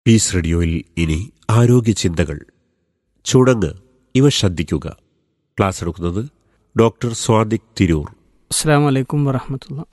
Piece റേഡിയോയിൽ ഇനി ആരോഗ്യ ചിന്തകൾ ചുണങ്ങ് ഇവ ശ്രദ്ധിക്കുക ക്ലാസ് എടുക്കുന്നത് ഡോക്ടർ സ്വാദിക് തിരൂർ അസ്സാം വലൈക്കും വറഹമത്തുള്ള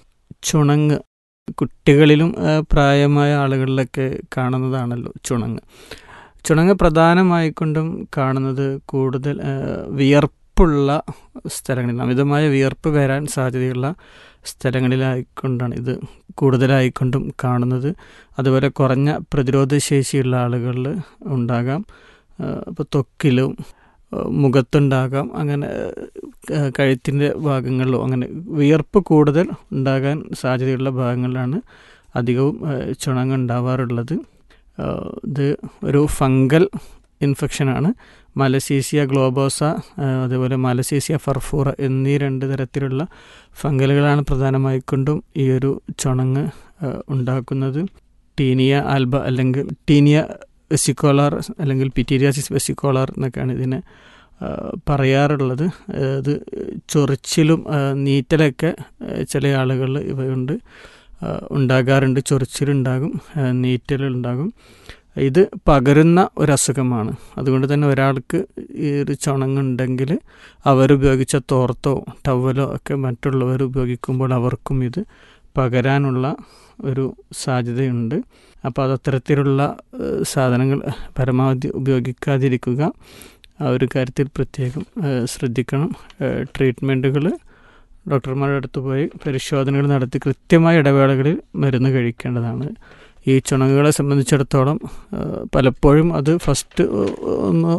ചുണങ്ങ് കുട്ടികളിലും ആ, പ്രായമായ ആളുകളിലൊക്കെ കാണുന്നതാണല്ലോ ചുണങ്ങ് ചുണങ്ങ് പ്രധാനമായിക്കൊണ്ടും കാണുന്നത് കൂടുതൽ ആ, വിയർപ്പുള്ള സ്ഥലങ്ങളിൽ അമിതമായ വിയർപ്പ് വരാൻ സാധ്യതയുള്ള സ്ഥലങ്ങളിലായിക്കൊണ്ടാണ് ഇത് കൂടുതലായിക്കൊണ്ടും കാണുന്നത് അതുപോലെ കുറഞ്ഞ പ്രതിരോധ ശേഷിയുള്ള ആളുകളിൽ ഉണ്ടാകാം ഇപ്പോൾ ത്വക്കിലും ആ, മുഖത്തുണ്ടാകാം അങ്ങനെ ആ, കഴുത്തിൻ്റെ ഭാഗങ്ങളിലോ അങ്ങനെ വിയർപ്പ് കൂടുതൽ ഉണ്ടാകാൻ സാധ്യതയുള്ള ഭാഗങ്ങളിലാണ് അധികവും ആ, ചുണങ്ങ് ഉണ്ടാവാറുള്ളത് ആ, ഇത് ഒരു ഫംഗൽ ഇൻഫെക്ഷനാണ് മലസീസിയ ഗ്ലോബോസ ആ, അതേപോലെ മലസീസിയ ഫർഫൂറ എന്നീ രണ്ട് തരത്തിലുള്ള ഫംഗലുകളാണ് പ്രധാനമായിക്കൊണ്ടും ഈ ഒരു ചുണങ്ങ് ആ, ഉണ്ടാക്കുന്നത് ടീനിയ ആൽബ അല്ലെങ്കിൽ ടീനിയ വെസിക്കോളാർ അല്ലെങ്കിൽ പിറ്റീരിയാസിസ് വെസിക്കോളാർ എന്നൊക്കെയാണ് ഇതിനെ ആ, പറയാറുള്ളത് ആ, ഇത് ചൊറിച്ചിലും ആ, നീറ്റലൊക്കെ ആ, ചില ആളുകളിൽ ഇവയുണ്ട് ആ, ഉണ്ടാകാറുണ്ട് ചൊറിച്ചിലുണ്ടാകും ആ, നീറ്റലുണ്ടാകും ഇത് പകരുന്ന ഒരു അസുഖമാണ് അതുകൊണ്ട് തന്നെ ഒരാൾക്ക് ഈ ഒരു ചുണങ്ങുണ്ടെങ്കിൽ അവരുപയോഗിച്ച തോർത്തോ ടവലോ ഒക്കെ മറ്റുള്ളവർ ഉപയോഗിക്കുമ്പോൾ അവർക്കും ഇത് പകരാനുള്ള ഒരു സാധ്യതയുണ്ട് അപ്പോൾ അത് അത്തരത്തിലുള്ള ഏഹ്, സാധനങ്ങൾ പരമാവധി ഉപയോഗിക്കാതിരിക്കുക ആ ഒരു കാര്യത്തിൽ പ്രത്യേകം ഏഹ്, ശ്രദ്ധിക്കണം ട്രീറ്റ്മെൻറ്റുകൾ ഡോക്ടർമാരുടെ അടുത്ത് പോയി പരിശോധനകൾ നടത്തി കൃത്യമായ ഇടവേളകളിൽ മരുന്ന് കഴിക്കേണ്ടതാണ് ഈ ചുണങ്ങുകളെ സംബന്ധിച്ചിടത്തോളം ഏഹ്, പലപ്പോഴും അത് ഫസ്റ്റ് ഒന്ന്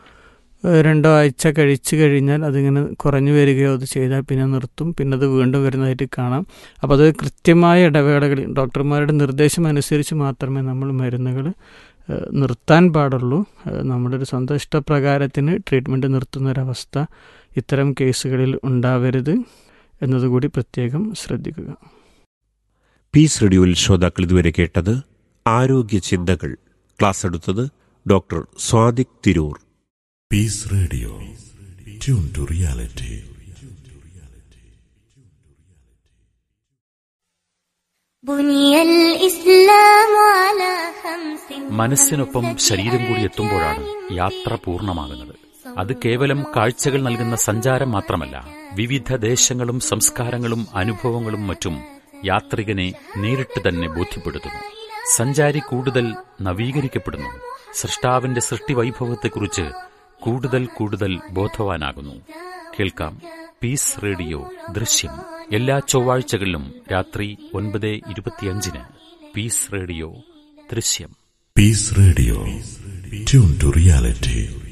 ഏഹ്, രണ്ടോ ആഴ്ച കഴിച്ചു കഴിഞ്ഞാൽ അതിങ്ങനെ കുറഞ്ഞു വരികയോ അത് ചെയ്താൽ പിന്നെ നിർത്തും പിന്നെ അത് വീണ്ടും വരുന്നതായിട്ട് കാണാം അപ്പോൾ അത് കൃത്യമായ ഇടവേളകളിൽ ഡോക്ടർമാരുടെ നിർദ്ദേശം അനുസരിച്ച് മാത്രമേ നമ്മൾ മരുന്നുകൾ ഏഹ്, നിർത്താൻ പാടുള്ളൂ ഏഹ്, നമ്മുടെ ഒരു സ്വന്തം ഇഷ്ടപ്രകാരത്തിന് ട്രീറ്റ്മെൻറ്റ് നിർത്തുന്നൊരവസ്ഥ ഇത്തരം കേസുകളിൽ ഉണ്ടാവരുത് എന്നതുകൂടി പ്രത്യേകം ശ്രദ്ധിക്കുക പീസ് റേഡിയോയിൽ ശ്രോതാക്കൾ ഇതുവരെ കേട്ടത് ആരോഗ്യ ചിന്തകൾ ക്ലാസ് എടുത്തത് doctor Swadiq Tirur Peace Radio. Tune to reality. بني الإسلام على خمس മനസ്സിനൊപ്പം ശരീരം കൂടി എത്തുമ്പോഴാണ് യാത്ര പൂർണ്ണമാകുന്നത് അത് കേവലം കാഴ്ചകൾ നൽകുന്ന സഞ്ചാരം മാത്രമല്ല വിവിധ ദേശങ്ങളും സംസ്കാരങ്ങളും അനുഭവങ്ങളും മറ്റും യാത്രികനെ നേരിട്ട് തന്നെ ബോധ്യപ്പെടുത്തുന്നു സഞ്ചാരി കൂടുതൽ നവീകരിക്കപ്പെടുന്നു സൃഷ്ടാവിന്റെ സൃഷ്ടിവൈഭവത്തെക്കുറിച്ച് കൂടുതൽ കൂടുതൽ ബോധവാനാകുന്നു കേൾക്കാം പീസ് റേഡിയോ ദൃശ്യം എല്ലാ ചൊവ്വാഴ്ചകളിലും രാത്രി ഒൻപത് ഇരുപത്തിയഞ്ചിന് പീസ് റേഡിയോ ദൃശ്യം Peace Radio. Tune to reality.